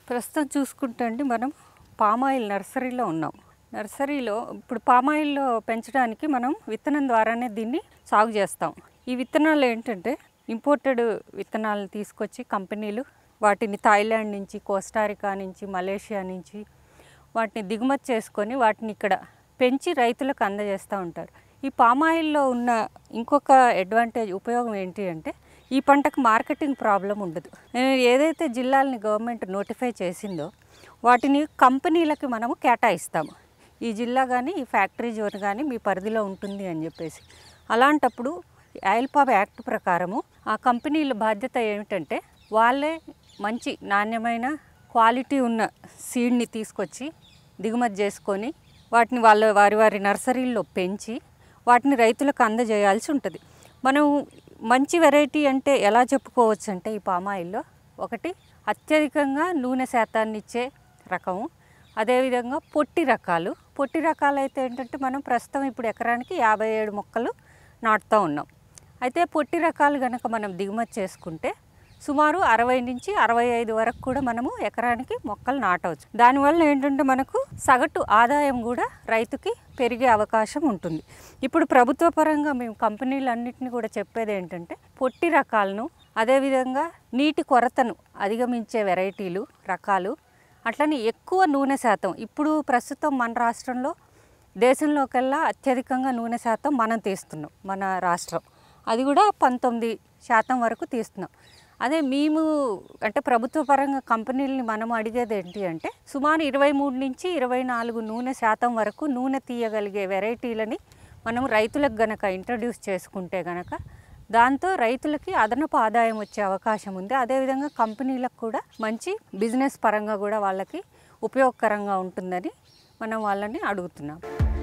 ప్రస్తుతం చూసుకుంటే అండి మనం పామాయిల్ నర్సరీలో ఉన్నాం నర్సరీలో ఇప్పుడు పామాయిల్లో పెంచడానికి మనం విత్తనం ద్వారానే దీన్ని సాగు చేస్తాం ఈ విత్తనాలు ఏంటంటే ఇంపోర్టెడ్ విత్తనాలను తీసుకొచ్చి కంపెనీలు వాటిని థాయిలాండ్ నుంచి కోస్టారికా నుంచి మలేషియా నుంచి వాటిని దిగుమతి చేసుకొని వాటిని ఇక్కడ పెంచి రైతులకు అందజేస్తూ ఉంటారు ఈ పామాయిల్లో ఉన్న ఇంకొక అడ్వాంటేజ్ ఉపయోగం ఏంటి అంటే ఈ పంటకు మార్కెటింగ్ ప్రాబ్లం ఉండదు నేను ఏదైతే జిల్లాలని గవర్నమెంట్ నోటిఫై చేసిందో వాటిని కంపెనీలకి మనము కేటాయిస్తాము ఈ జిల్లా కానీ ఈ ఫ్యాక్టరీ జోన్ కానీ మీ పరిధిలో ఉంటుంది అని చెప్పేసి అలాంటప్పుడు ఆయిల్ పామ్ యాక్ట్ ప్రకారము ఆ కంపెనీల బాధ్యత ఏమిటంటే వాళ్ళే మంచి నాణ్యమైన క్వాలిటీ ఉన్న సీడ్ని తీసుకొచ్చి దిగుమతి చేసుకొని వాటిని వాళ్ళ వారి వారి నర్సరీల్లో పెంచి వాటిని రైతులకు అందజేయాల్సి ఉంటుంది మనం మంచి వెరైటీ అంటే ఎలా చెప్పుకోవచ్చు అంటే ఈ పామాయిల్లో ఒకటి అత్యధికంగా నూనె శాతాన్ని ఇచ్చే రకము అదేవిధంగా పొట్టి రకాలు పొట్టి రకాలు అయితే ఏంటంటే మనం ప్రస్తుతం ఇప్పుడు ఎకరానికి యాభై ఏడు మొక్కలు నాటుతూ ఉన్నాం అయితే పొట్టి రకాలు కనుక మనం దిగుమతి చేసుకుంటే సుమారు అరవై నుంచి అరవై ఐదు వరకు కూడా మనము ఎకరానికి మొక్కలు నాటవచ్చు దానివల్ల ఏంటంటే మనకు సగటు ఆదాయం కూడా రైతుకి పెరిగే అవకాశం ఉంటుంది ఇప్పుడు ప్రభుత్వ పరంగా మేము కంపెనీలన్నింటినీ కూడా చెప్పేది ఏంటంటే పొట్టి రకాలను అదేవిధంగా నీటి కొరతను అధిగమించే వెరైటీలు రకాలు అట్లనే ఎక్కువ నూనె శాతం ఇప్పుడు ప్రస్తుతం మన రాష్ట్రంలో దేశంలోకెల్లా అత్యధికంగా నూనె శాతం మనం తీస్తున్నాం మన రాష్ట్రం అది కూడా పంతొమ్మిది శాతం వరకు తీస్తున్నాం అదే మేము అంటే ప్రభుత్వ పరంగా కంపెనీలని మనం అడిగేది ఏంటి అంటే సుమారు ఇరవై మూడు నుంచి ఇరవై నాలుగు నూనె శాతం వరకు నూనె తీయగలిగే వెరైటీలని మనం రైతులకు గనక ఇంట్రడ్యూస్ చేసుకుంటే గనక దాంతో రైతులకి అదనపు ఆదాయం వచ్చే అవకాశం ఉంది అదేవిధంగా కంపెనీలకు కూడా మంచి బిజినెస్ పరంగా కూడా వాళ్ళకి ఉపయోగకరంగా ఉంటుందని మనం వాళ్ళని అడుగుతున్నాం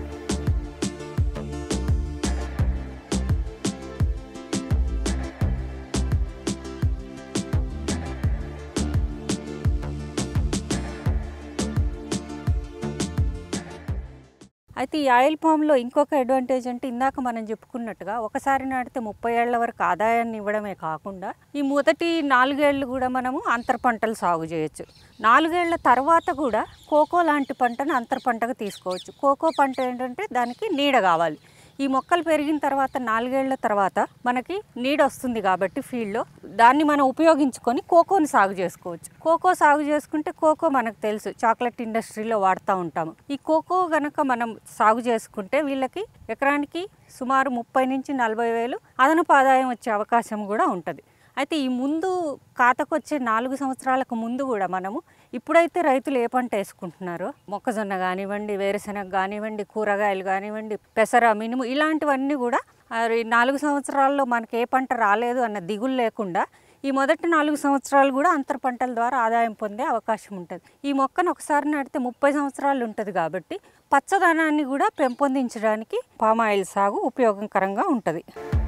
అయితే ఈ ఆయిల్ పామ్లో ఇంకొక అడ్వాంటేజ్ అంటే ఇందాక మనం చెప్పుకున్నట్టుగా ఒకసారి నాటితే ముప్పై ఏళ్ల వరకు ఆదాయాన్ని ఇవ్వడమే కాకుండా ఈ మొదటి నాలుగేళ్లు కూడా మనము అంతర పంటలు సాగు చేయొచ్చు నాలుగేళ్ల తర్వాత కూడా కోకో లాంటి పంటను అంతర పంటగా తీసుకోవచ్చు కోకో పంట ఏంటంటే దానికి నీడ కావాలి ఈ మొక్కలు పెరిగిన తర్వాత నాలుగేళ్ల తర్వాత మనకి నీడ వస్తుంది కాబట్టి ఫీల్డ్లో దాన్ని మనం ఉపయోగించుకొని కోకోని సాగు చేసుకోవచ్చు కోకో సాగు చేసుకుంటే కోకో మనకు తెలుసు చాక్లెట్ ఇండస్ట్రీలో వాడుతూ ఉంటాము ఈ కోకో గనక మనం సాగు చేసుకుంటే వీళ్ళకి ఎకరానికి సుమారు ముప్పై నుంచి నలభై వేలు అదనపు ఆదాయం వచ్చే అవకాశం కూడా ఉంటుంది అయితే ఈ ముందు కాతకొచ్చే నాలుగు సంవత్సరాలకు ముందు కూడా మనము ఇప్పుడైతే రైతులు ఏ పంట వేసుకుంటున్నారో మొక్కజొన్న కానివ్వండి వేరుశెనగ కానివ్వండి కూరగాయలు కానివ్వండి పెసర మినుము ఇలాంటివన్నీ కూడా ఆ ఈ నాలుగు సంవత్సరాల్లో మనకి ఏ పంట రాలేదు అన్న దిగులు లేకుండా ఈ మొదటి నాలుగు సంవత్సరాలు కూడా అంతర పంటల ద్వారా ఆదాయం పొందే అవకాశం ఉంటుంది ఈ మొక్కను ఒకసారి నాటితే ముప్పై సంవత్సరాలు ఉంటుంది కాబట్టి పచ్చదనాన్ని కూడా పెంపొందించడానికి పామాయిల్ సాగు ఉపయోగకరంగా ఉంటుంది